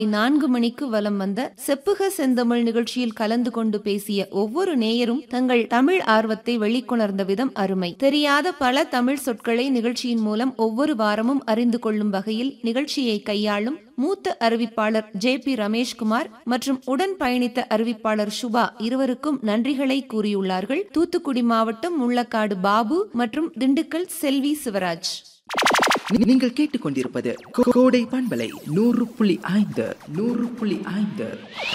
நான்கு மணிக்கு வலம் வந்த செப்புக செந்தமிழ் நிகழ்ச்சியில் கலந்து கொண்டு பேசிய ஒவ்வொரு நேயரும் தங்கள் தமிழ் ஆர்வத்தை வெளிக்கொணர்ந்த விதம் அருமை தெரியாத பல தமிழ் சொற்களை நிகழ்ச்சியின் மூலம் ஒவ்வொரு வாரமும் அறிந்து கொள்ளும் வகையில் நிகழ்ச்சியை கையாளும் மூத்த அறிவிப்பாளர் ஜே பி ரமேஷ்குமார் மற்றும் உடன் பயணித்த அறிவிப்பாளர் சுபா இருவருக்கும் நன்றிகளை கூறியுள்ளார்கள் தூத்துக்குடி மாவட்டம் முள்ளக்காடு பாபு மற்றும் திண்டுக்கல் செல்வி சிவராஜ் நீ- நீங்கள் கேட்டுக்கொண்டிருப்பது கோ- கோடை பண்பலை நூறு புள்ளி ஐந்து நூறு புள்ளி ஐந்து